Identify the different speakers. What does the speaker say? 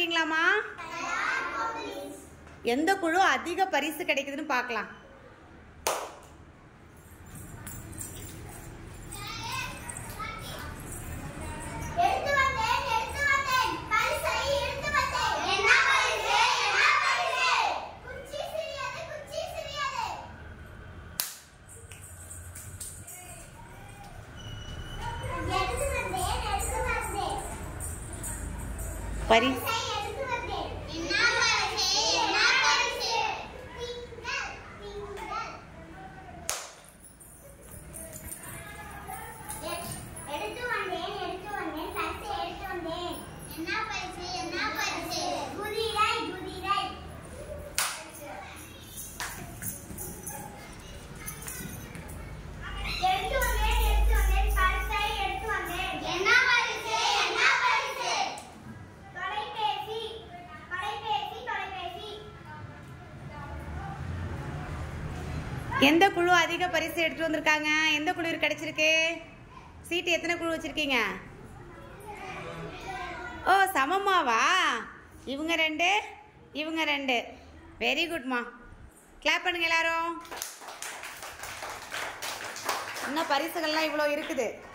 Speaker 1: இருக்கீங்களாம்மா எந்த குழு அதிக பரிசு கிடைக்குதுன்னு பார்க்கலாம்
Speaker 2: எடுத்து வந்தேன் எடுத்து வந்தேன் பரிசை எடுத்து வந்தேன் என்ன பரிசு என்ன பரிசு குச்சி சிறியது குச்சி சிறியது எடுத்து வந்தேன் எடுத்து வந்தேன்
Speaker 1: பரிசு
Speaker 2: பரிசை எடுத்து வந்தேன் என்ன பரிசு என்ன பரிசு திங்கள் திங்கள் எடுத்து வந்தேன் எடுத்து வந்தேன் பரிசை எடுத்து வந்தேன் என்ன பரிசு என்ன பரிசு குதிரை குதிரை எடுத்து வந்தேன் எடுத்து வந்தேன் பரிசை எடுத்து வந்தேன் என்ன பரிசு என்ன பரிசு தொலைபேசி தொலைபேசி தொலைபேசி
Speaker 1: எந்த குழு அதிக பரிசு எடுத்துட்டு வந்திருக்காங்க எந்த குழு கிடைச்சிருக்கு சீட்டு எத்தனை குழு வச்சிருக்கீங்க ஓ சமமாவா இவங்க ரெண்டு இவங்க ரெண்டு வெரி குட்மா கிளாப் பண்ணுங்க எல்லாரும் இன்னும் பரிசுகள்லாம் இவ்வளோ இருக்குது